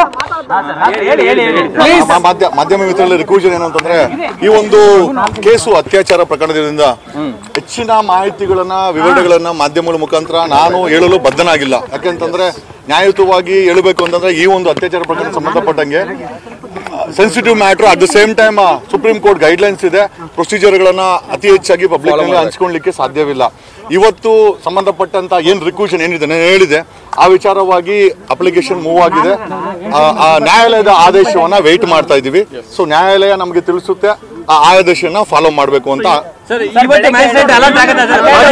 ಹೇಳಿ ಹೇಳಿ ಹೇಳಿ ಮಾ- ಮಾಧ್ಯ- ಮಾಧ್ಯಮ ಮಿತ್ರರಲ್ಲಿ ರಿಕ್ಯೂಷನ್ ಏನು ಅಂತಂದ್ರೆ ಈ ಒಂದು ಕೇಸು ಅತ್ಯಾಚಾರ ಪ್ರಕರಣದಿಂದ ಹೆಚ್ಚಿನ ಮಾಹಿತಿಗಳನ್ನ ವಿವರಣೆಗಳನ್ನ ಮಾಧ್ಯಮಗಳ ಮುಖಾಂತರ ನಾನು ಹೇಳಲು ಬದ್ಧನಾಗಿಲ್ಲ ಯಾಕೆಂತಂದ್ರೆ ನ್ಯಾಯಯುತವಾಗಿ ಹೇಳಬೇಕು ಅಂತಂದ್ರೆ ಈ ಒಂದು ಅತ್ಯಾಚಾರ ಪ್ರಕರಣ ಸಂಬಂಧಪಟ್ಟಂಗೆ sensitive matter at the same time supreme court guidelines ಇದೆ ಪ್ರೊಸೀಜರ್ಗಳನ್ನ ಅತಿ ಹೆಚ್ಚಾಗಿ ಪಬ್ಲಿಕ್ ನಲ್ಲಿ ಹಂಚ್ಕೊಳ್ಳಿಕ್ಕೆ ಸಾಧ್ಯವಿಲ್ಲ ಇವತ್ತು ಸಂಬಂಧಪಟ್ಟಂತ ಏನ್ ರಿಕ್ಯೂಷನ್ ಏನಿದೆ ನಾನು ಹೇಳಿದೆ ಆ ವಿಚಾರವಾಗಿ ಅಪ್ಲಿಕೇಶನ್ ಮೂವ್ ಆಗಿದೆ ಆ, ಆ ನ್ಯಾಯಾಲಯದ ಆದೇಶವನ್ನ ವೆಯ್ಟ್ ಮಾಡ್ತಾ ಇದೀವಿ ಸೊ ನ್ಯಾಯಾಲಯ ನಮಗೆ ತಿಳಿಸುತ್ತೆ ಆ ಆದೇಶನ ಫಾಲೋ ಮಾಡಬೇಕು ಅಂತ ಸರ್ ಇವತ್ತು ಮ್ಯಾಜಿಸ್ಟ್ರೇಟ್ ಅಲರ್ಟ್ ಆಗುತ್ತೆ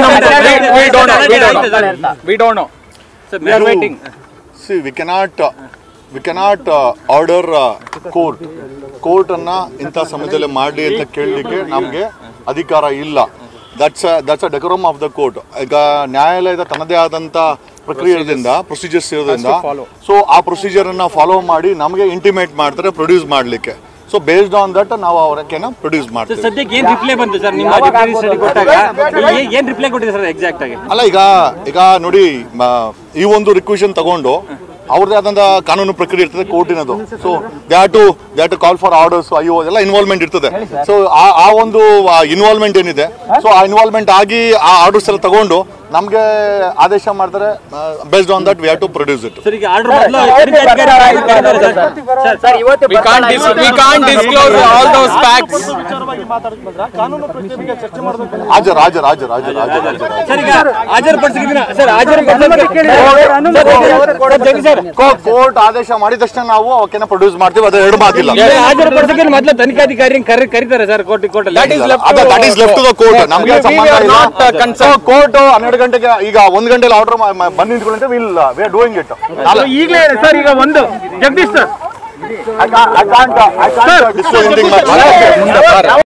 sir we don't know sir we are waiting see we cannot we cannot order court court ಅನ್ನ ಇಂಥ ಸಮಯದಲ್ಲಿ ಮಾಡಿ ಅಂತ ಕೇಳಲಿಕ್ಕೆ ನಮಗೆ ಅಧಿಕಾರ ಇಲ್ಲ that's that's a decorum of the court ಈಗ ನ್ಯಾಯಾಲಯದ ತನ್ನದೇ ಆದಂತ ಪ್ರಕ್ರಿಯೆ ಇರೋದ್ರಿಂದ ಪ್ರೊಸೀಜರ್ಸ್ ಇರೋದ್ರಿಂದ ಸೊ ಆ ಪ್ರೊಸೀಜರ್ ಅನ್ನ ಫಾಲೋ ಮಾಡಿ ನಮಗೆ ಇಂಟಿಮೇಟ್ ಮಾಡ್ತಾರೆ ಪ್ರೊಡ್ಯೂಸ್ ಮಾಡಲಿಕ್ಕೆ ಸೊ ಬೇಸ್ಡ್ ಆನ್ ದಟ್ ನಾವು ಅವರಕ್ಕೆನ ಪ್ರೊಡ್ಯೂಸ್ ಸರ್ ಮಾಡ್ತೀವಿ ಸದ್ಯಕ್ಕೆ ಏನ್ ರಿಪ್ಲೈ ಬಂತು ಸರ್ ನಿಮ್ಮ ಡಿಪ್ಯೂಟಿ ಸ್ಟಡಿ ಕೊಟ್ಟಾಗ ಏ- ಏನ್ ರಿಪ್ಲೈ ಕೊಟ್ಟಿದೆ ಸರ್ ಎಕ್ಸಾಕ್ಟ್ ಆಗಿ ಅಲ್ಲ ಈಗ ಈಗ ನೋಡಿ ಮ- ಈ ಒಂದು ರಿಕ್ವಿಷನ್ ತಗೊಂಡು ಅವ್ರದೇ ಆದಂತ ಕಾನೂನು ಪ್ರಕ್ರಿಯೆ ಇರ್ತದೆ ಕೋರ್ಟಿನದು so they to they to call for orders ಅಯ್ಯೋ ಎಲ್ಲ ಇನ್ವಾಲ್ವ್ಮೆಂಟ್ ಇರ್ತದೆ ಸೊ ಆ ಆ ಒಂದು ಇನ್ವಾಲ್ವ್ಮೆಂಟ್ ಏನಿದೆ ಸೊ ಆ ಇನ್ವಾಲ್ವ್ಮೆಂಟ್ ಆಗಿ ಆ ಆರ್ಡರ್ಸ್ ಎಲ್ಲ ತಗೊಂಡು ನಮಗೆ ಆದೇಶ ಮಾಡ್ತಾರೆ based on that we have to produce it sir ಈಗ ಆರ್ಡರ್ ಮೊದಲು ತನಿಖೆ ಅಧಿಕಾರಿ ಕರೆದಿದ್ದಾರೆ ಸರ್. ಸರ್ ಇವತ್ತು we can't we can't disclose all those facts ಹಾಜರ್ ಹಾಜರ್ ಹಾಜರ್ ಹಾಜರ್ ಹಾಜರ್ ಹಾಜರ್ ಸರ್ ಈಗ ಹಾಜರು ಪಡಿಸಿದ್ರೆ ಸರ್ ಹಾಜರು ಪಡಿಸಿ ಸರ್ ಕೋರ್ಟ್ ಆದೇಶ ಮಾಡಿದ ತಕ್ಷಣ ನಾವು ಅವಕ್ಕೆನ ಪ್ರೊಡ್ಯೂಸ್ ಮಾಡ್ತೀವಿ ಅದು ಎರಡು ಮಾತಿಲ್ಲ ಹಾಜರು ಪಡಿಸಕ್ಕೆ ಮೊದಲು ತನಿಖಾಧಿಕಾರಿ ಕರೆ ಕರೀತಾರೆ sir court court That is left ಅದ that is left the court ನಮಗೆ We- we ಸಂಬಂಧ are ಇಲ್ಲ not, uh, concerned. ಕೋರ್ಟ್ ಹನ್ನೆರಡು ಗಂಟೆಗೆ ಈಗ ಒಂದ್ ಗಂಟೆಲಿ ಆರ್ಡರ್ ಬಂದು ನಿಂತ್ಕೊಳ್ಳಿ will we are doing it ಈಗಲೇ ಸರ್ ಈಗ ಒಂದು Jagadish sir I can't, I can't, I can't disclose anything much.